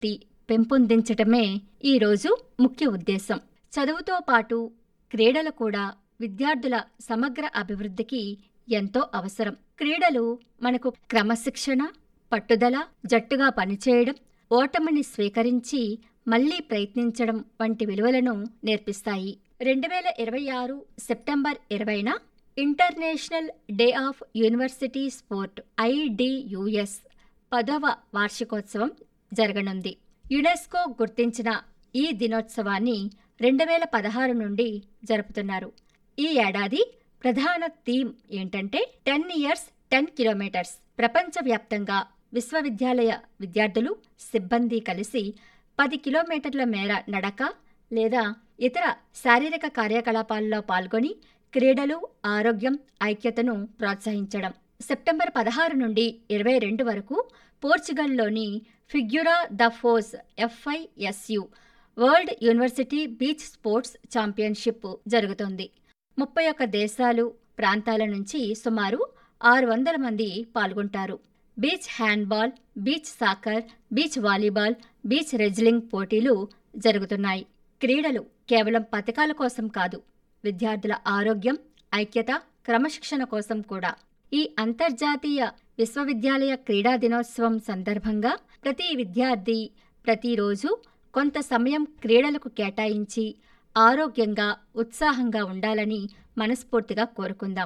తి పెంపొందించటమే ఈరోజు ముఖ్య ఉద్దేశం చదువుతో పాటు క్రీడలు కూడా విద్యార్థుల సమగ్ర అభివృద్ధికి ఎంతో అవసరం క్రీడలు మనకు క్రమశిక్షణ పట్టుదల జట్టుగా పనిచేయడం ఓటమిని స్వీకరించి మళ్లీ ప్రయత్నించడం వంటి విలువలను నేర్పిస్తాయి రెండు వేల ఇరవై ఆరు సెప్టెంబర్ ఇరవైన international day of university sport IDUS పదవ వార్షికోత్సవం జరగనుంది యునెస్కో గుర్తించిన ఈ దినోత్సవాన్ని రెండు వేల పదహారు నుండి జరుపుతున్నారు ఈ ఏడాది ప్రధాన థీమ్ ఏంటంటే టెన్ ఇయర్స్ టెన్ కిలోమీటర్స్ ప్రపంచవ్యాప్తంగా విశ్వవిద్యాలయ విద్యార్థులు సిబ్బంది కలిసి పది కిలోమీటర్ల మేర నడక లేదా ఇతర శారీరక కార్యకలాపాల్లో పాల్గొని క్రీడలు ఆరోగ్యం ఐక్యతను ప్రోత్సహించడం సెప్టెంబర్ పదహారు నుండి ఇరవై రెండు వరకు పోర్చుగల్లోని Figueira da Foz FISU world university beach sports championship జరుగుతోంది ముప్పై ఒక్క దేశాలు ప్రాంతాల నుంచి సుమారు ఆరు వందల మంది పాల్గొంటారు beach handball beach soccer beach volleyball beach wrestling పోటీలు జరుగుతున్నాయి క్రీడలు కేవలం పథకాల కోసం కాదు విద్యార్థుల ఆరోగ్యం ఐక్యత క్రమశిక్షణ కోసం కూడా ఈ అంతర్జాతీయ విశ్వవిద్యాలయ క్రీడా దినోత్సవం సందర్భంగా ప్రతి విద్యార్థి ప్రతిరోజు కొంత సమయం క్రీడలకు కేటాయించి ఆరోగ్యంగా ఉత్సాహంగా ఉండాలని మనస్ఫూర్తిగా కోరుకుందాం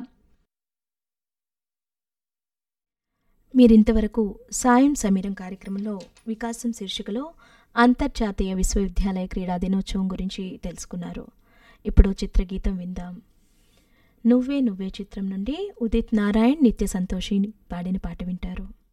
మీరింతవరకు సాయం సమీరం కార్యక్రమంలో వికాసం శీర్షికలో అంతర్జాతీయ విశ్వవిద్యాలయ క్రీడా దినోత్సవం గురించి తెలుసుకున్నారు ఇప్పుడు చిత్రగీతం విందాం నువ్వే నువ్వే చిత్రం నుండి ఉదిత్ నారాయణ్ నిత్య సంతోషి పాడిన పాట వింటారు